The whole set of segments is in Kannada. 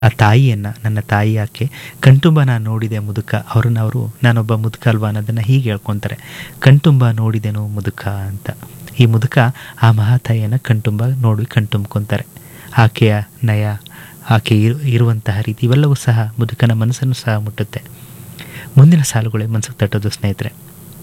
ಆ ತಾಯಿಯನ್ನು ನನ್ನ ತಾಯಿ ಆಕೆ ಕಣ್ತುಂಬ ನಾನು ನೋಡಿದೆ ಮುದುಕ ಅವ್ರನ್ನ ಅವರು ನಾನೊಬ್ಬ ಮುದುಕ ಅಲ್ವಾ ಅನ್ನೋದನ್ನು ಹೀಗೆ ಹೇಳ್ಕೊತಾರೆ ಕಣ್ತುಂಬ ನೋಡಿದೆನು ಮುದುಕ ಅಂತ ಈ ಮುದುಕ ಆ ಮಹಾತಾಯಿಯನ್ನು ಕಣ್ತುಂಬ ನೋಡಿ ಕಣ್ತುಂಬ್ಕೊತಾರೆ ಆಕೆಯ ನಯ ಆಕೆ ಇರು ಇರುವಂತಹ ರೀತಿ ಇವೆಲ್ಲವೂ ಸಹ ಮುದುಕನ ಮನಸ್ಸನ್ನು ಸಹ ಮುಟ್ಟುತ್ತೆ ಮುಂದಿನ ಸಾಲುಗಳೇ ಮನಸ್ಸಿಗೆ ತಟ್ಟೋದು ಸ್ನೇಹಿತರೆ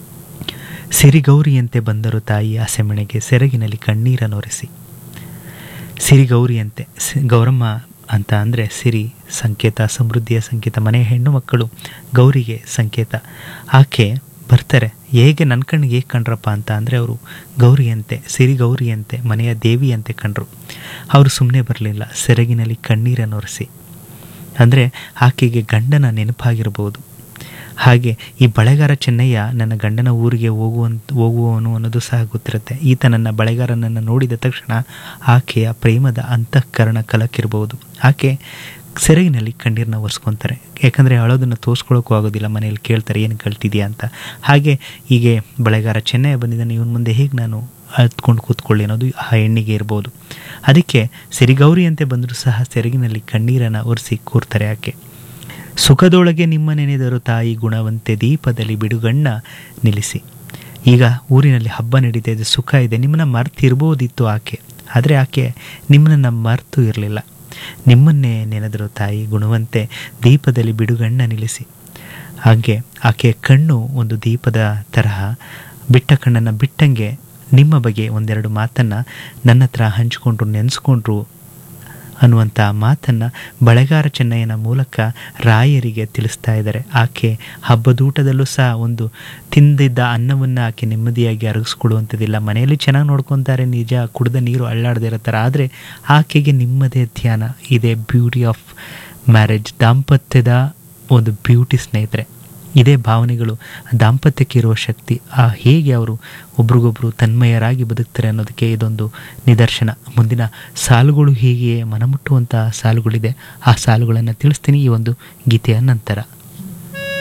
ಸಿರಿಗೌರಿಯಂತೆ ಬಂದರು ತಾಯಿ ಆಸೆಮಣೆಗೆ ಸೆರಗಿನಲ್ಲಿ ಕಣ್ಣೀರನ್ನೊರೆಸಿ ಸಿರಿಗೌರಿಯಂತೆ ಸಿ- ಗೌರಮ್ಮ ಅಂತ ಅಂದರೆ ಸಿರಿ ಸಂಕೇತ ಸಮೃದ್ಧಿಯ ಸಂಕೇತ ಮನೆಯ ಹೆಣ್ಣು ಮಕ್ಕಳು ಗೌರಿಗೆ ಸಂಕೇತ ಆಕೆ ಬರ್ತಾರೆ ಹೇಗೆ ನನ್ನ ಕಣ್ಣಿಗೆ ಹೇಗೆ ಕಂಡ್ರಪ್ಪ ಅಂತ ಅಂದರೆ ಅವರು ಗೌರಿಯಂತೆ ಸಿರಿ ಗೌರಿಯಂತೆ ಮನೆಯ ದೇವಿಯಂತೆ ಕಂಡ್ರು ಅವರು ಸುಮ್ಮನೆ ಬರಲಿಲ್ಲ ಸೆರಗಿನಲ್ಲಿ ಕಣ್ಣೀರನ್ನೊರೆಸಿ ಅಂದರೆ ಆಕೆಗೆ ಗಂಡನ ನೆನಪಾಗಿರ್ಬೋದು ಹಾಗೆ ಈ ಬಳೆಗಾರ ಚೆನ್ನಯ್ಯ ನನ್ನ ಗಂಡನ ಊರಿಗೆ ಹೋಗುವಂತ ಹೋಗುವವನು ಅನ್ನೋದು ಸಹ ಗೊತ್ತಿರುತ್ತೆ ಈತ ನನ್ನ ಬಳೆಗಾರನನ್ನು ನೋಡಿದ ತಕ್ಷಣ ಆಕೆಯ ಪ್ರೇಮದ ಅಂತಃಕರಣ ಕಲಕಿರ್ಬೋದು ಆಕೆ ಸೆರಗಿನಲ್ಲಿ ಕಣ್ಣೀರನ್ನ ಒರೆಸ್ಕೊತಾರೆ ಯಾಕಂದರೆ ಅಳೋದನ್ನು ತೋರಿಸ್ಕೊಳ್ಳೋಕ್ಕೂ ಆಗೋದಿಲ್ಲ ಮನೆಯಲ್ಲಿ ಕೇಳ್ತಾರೆ ಏನು ಕಳ್ತಿದ್ಯಾ ಅಂತ ಹಾಗೆ ಹೀಗೆ ಬಳೆಗಾರ ಚೆನ್ನಯ್ಯ ಬಂದಿದ್ದಾನೆ ಇವನ ಮುಂದೆ ಹೇಗೆ ನಾನು ಹತ್ಕೊಂಡು ಕೂತ್ಕೊಳ್ಳಿ ಅನ್ನೋದು ಆ ಹೆಣ್ಣಿಗೆ ಇರ್ಬೋದು ಅದಕ್ಕೆ ಸಿರಿಗೌರಿಯಂತೆ ಬಂದರೂ ಸಹ ಸೆರಗಿನಲ್ಲಿ ಕಣ್ಣೀರನ್ನು ಒರೆಸಿ ಕೂರ್ತಾರೆ ಆಕೆ ಸುಖದೊಳಗೆ ನಿಮ್ಮ ನೆನೆದರು ತಾಯಿ ಗುಣವಂತೆ ದೀಪದಲ್ಲಿ ಬಿಡುಗಣ್ಣ ನಿಲ್ಲಿಸಿ ಈಗ ಊರಿನಲ್ಲಿ ಹಬ್ಬ ನಡೀತಾ ಇದೆ ಸುಖ ಇದೆ ನಿಮ್ಮನ್ನು ಮರ್ತಿರ್ಬೋದಿತ್ತು ಆಕೆ ಆದರೆ ಆಕೆ ನಿಮ್ಮನ್ನು ಮರ್ತು ಇರಲಿಲ್ಲ ನಿಮ್ಮನ್ನೇ ನೆನೆದರು ತಾಯಿ ಗುಣವಂತೆ ದೀಪದಲ್ಲಿ ಬಿಡುಗಣ್ಣ ನಿಲ್ಲಿಸಿ ಹಾಗೆ ಆಕೆಯ ಕಣ್ಣು ಒಂದು ದೀಪದ ತರಹ ಬಿಟ್ಟ ಕಣ್ಣನ್ನು ಬಿಟ್ಟಂಗೆ ನಿಮ್ಮ ಬಗ್ಗೆ ಒಂದೆರಡು ಮಾತನ್ನು ನನ್ನ ಹತ್ರ ಹಂಚಿಕೊಂಡ್ರು ನೆನೆಸ್ಕೊಂಡ್ರು ಅನ್ನುವಂಥ ಮಾತನ್ನು ಬಳೆಗಾರ ಚೆನ್ನಯ್ಯನ ಮೂಲಕ ರಾಯರಿಗೆ ತಿಳಿಸ್ತಾ ಇದ್ದಾರೆ ಆಕೆ ಹಬ್ಬದೂಟದಲ್ಲೂ ಸಹ ಒಂದು ತಿಂದಿದ್ದ ಅನ್ನವನ್ನು ಆಕೆ ನೆಮ್ಮದಿಯಾಗಿ ಅರಗಿಸ್ಕೊಡುವಂಥದ್ದಿಲ್ಲ ಮನೆಯಲ್ಲಿ ಚೆನ್ನಾಗಿ ನೋಡ್ಕೊತಾರೆ ನಿಜ ಕುಡಿದ ನೀರು ಅಳ್ಳಾಡದೇ ಇರ್ತಾರೆ ಆದರೆ ಆಕೆಗೆ ನಿಮ್ಮದೇ ಧ್ಯಾನ ಇದೆ ಬ್ಯೂಟಿ ಆಫ್ ಮ್ಯಾರೇಜ್ ದಾಂಪತ್ಯದ ಒಂದು ಬ್ಯೂಟಿ ಸ್ನೇಹಿತರೆ ಇದೇ ಭಾವನೆಗಳು ದಾಂಪತ್ಯಕ್ಕೆ ಇರುವ ಶಕ್ತಿ ಆ ಹೇಗೆ ಅವರು ಒಬ್ರಿಗೊಬ್ರು ತನ್ಮಯರಾಗಿ ಬದುಕ್ತಾರೆ ಅನ್ನೋದಕ್ಕೆ ಇದೊಂದು ನಿದರ್ಶನ ಮುಂದಿನ ಸಾಲುಗಳು ಹೀಗೆಯೇ ಮನಮುಟ್ಟುವಂಥ ಸಾಲುಗಳಿದೆ ಆ ಸಾಲುಗಳನ್ನು ತಿಳಿಸ್ತೀನಿ ಈ ಒಂದು ಗೀತೆಯ ನಂತರ